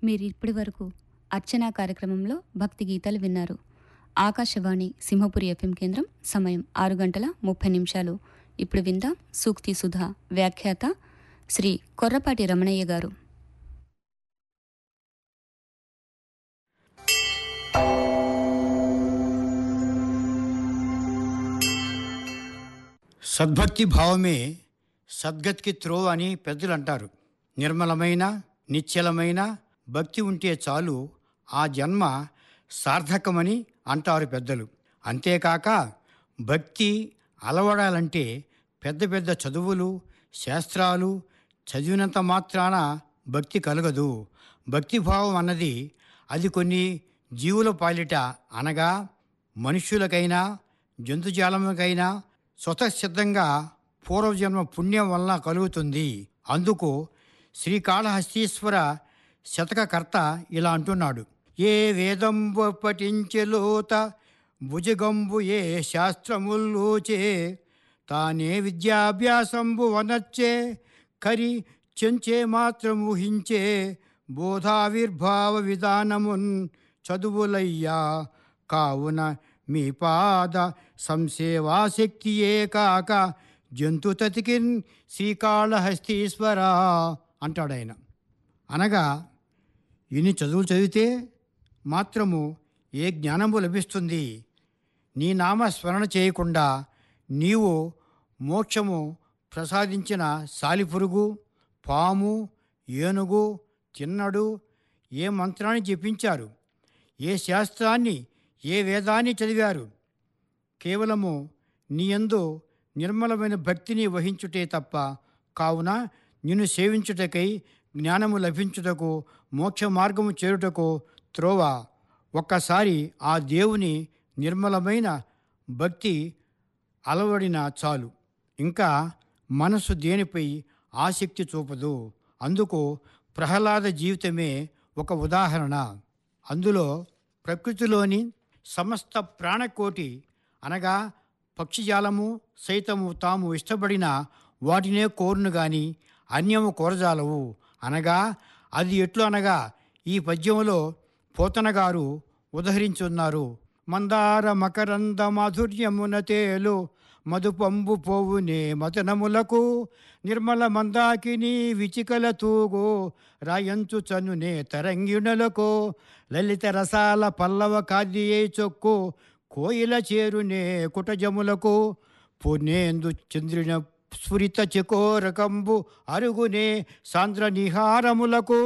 మీరు ఇప్పటి వరకు అర్చనా కార్యక్రమంలో భక్తి గీతాలు విన్నారు ఆకాశవాణి సింహపురి ఎఫ్ఎం కేంద్రం సమయం ఆరు గంటల ముప్పై నిమిషాలు ఇప్పుడు విందాం సూక్తి సుధా వ్యాఖ్యాత శ్రీ కొర్రపాటి రమణయ్య గారు సద్భక్తి భావమే సద్గతికి త్రోవ అని పెద్దలు అంటారు నిర్మలమైన నిశ్చలమైన భక్తి ఉంటే చాలు ఆ జన్మ సార్థకమని అంటారు పెద్దలు అంతేకాక భక్తి అలవడాలంటే పెద్ద పెద్ద చదువులు శాస్త్రాలు చదివినంత మాత్రాన భక్తి కలగదు భక్తిభావం అన్నది అది కొన్ని జీవుల పాలిట అనగా మనుష్యులకైనా జంతుజాలములకైనా స్వతసిద్ధంగా పూర్వజన్మ పుణ్యం వలన కలుగుతుంది అందుకు శ్రీకాళహస్తీశ్వర శతకకర్త ఇలా అంటున్నాడు ఏ వేదంబు పఠించెలోత భుజగంబు ఏ శాస్త్రముల్లోచే తానే విద్యాభ్యాసంబు వనచ్చే కరి చెంచే మాత్రం ఊహించే బోధావిర్భావ విధానమున్ చదువులయ్యా కావున మీ పాద సంసేవాశక్తియే కాక జంతుతతికిన్ శ్రీకాళహస్తీశ్వర అంటాడు ఆయన అనగా ఇన్ని చదువులు చదివితే మాత్రము ఏ జ్ఞానము లభిస్తుంది నీ నామ స్మరణ చేయకుండా నీవు మోక్షము ప్రసాదించిన సాలిపురుగు పాము ఏనుగు తిన్నడు ఏ మంత్రాన్ని జపించారు ఏ శాస్త్రాన్ని ఏ వేదాన్ని చదివారు కేవలము నీయందు నిర్మలమైన భక్తిని వహించుటే తప్ప కావున నిన్ను సేవించుటకై జ్ఞానము లభించుటకు మోక్ష మార్గము చేరుటకు త్రోవ ఒక్కసారి ఆ దేవుని నిర్మలమైన భక్తి అలవడిన చాలు ఇంకా మనసు దేనిపై ఆసక్తి చూపదు అందుకు ప్రహ్లాద జీవితమే ఒక ఉదాహరణ అందులో ప్రకృతిలోని సమస్త ప్రాణకోటి అనగా పక్షిజాలము సైతము తాము ఇష్టపడిన వాటినే కోరును గాని అన్యము కోరజాలవు అనగా అది ఎట్లు అనగా ఈ పద్యంలో పోతన గారు ఉదహరించున్నారు మందార మకరంద మాధుర్యమున తేలు మధుపంబు పోవునే మతనములకు నిర్మల మందాకిని విచికల తూగు రాయంచు చనునే తరంగిణులకు లలిత రసాల పల్లవ కాదియే చొక్కు కోయిల చేరునే కుటజములకు పూర్ణేందు చంద్రున స్ఫురిత చకోరకంబు అరుగునే సాంద్ర నిహారములకు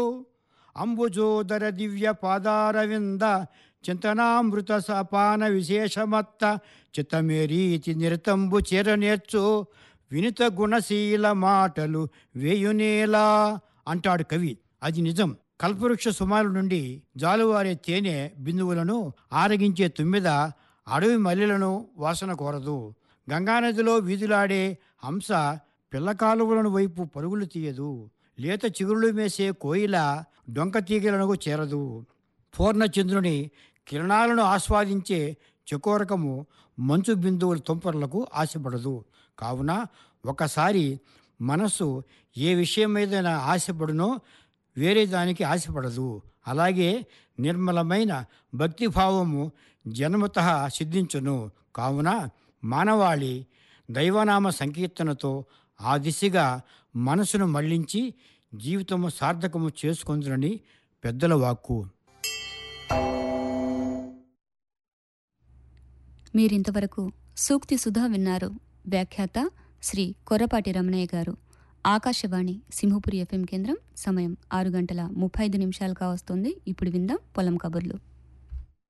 అంబుజోదర దివ్య పాదారవింద చింతనామృత సపాన విశేషమత్త చిత్తమేరీతి నిరతంబు చేరనేర్చు వినుత గుణశీల మాటలు వేయునేలా అంటాడు కవి అది నిజం కల్పవృక్ష సుమారు నుండి జాలువారే తేనె బిందువులను ఆరగించే తుమ్మిద అడవి మల్లెలను వాసన కోరదు గంగానదిలో వీధులాడే హంస పిల్లకాలువలను వైపు పరుగులు తీయదు లేత చిగురులు మేసే కోయిల డొంక తీగలను చేరదు పూర్ణచంద్రుని కిరణాలను ఆస్వాదించే చకోరకము మంచు బిందువుల తుంపర్లకు ఆశపడదు కావున ఒకసారి మనస్సు ఏ విషయం మీదైనా ఆశపడునో వేరే దానికి ఆశపడదు అలాగే నిర్మలమైన భక్తిభావము జన్మత సిద్ధించును కావున మానవాళి దైవనామ సంకీర్తనతో ఆ దిశగా మనసును మళ్లించి జీవితము సార్థకము చేసుకుందునని పెద్దల వాక్కు మీరింతవరకు సూక్తి సుధా విన్నారు వ్యాఖ్యాత శ్రీ కొర్రపాటి రమణయ్య గారు ఆకాశవాణి సింహపురి ఎఫ్ఎం కేంద్రం సమయం ఆరు గంటల ముప్పై ఐదు నిమిషాలుగా వస్తుంది ఇప్పుడు విందాం పొలం కబుర్లు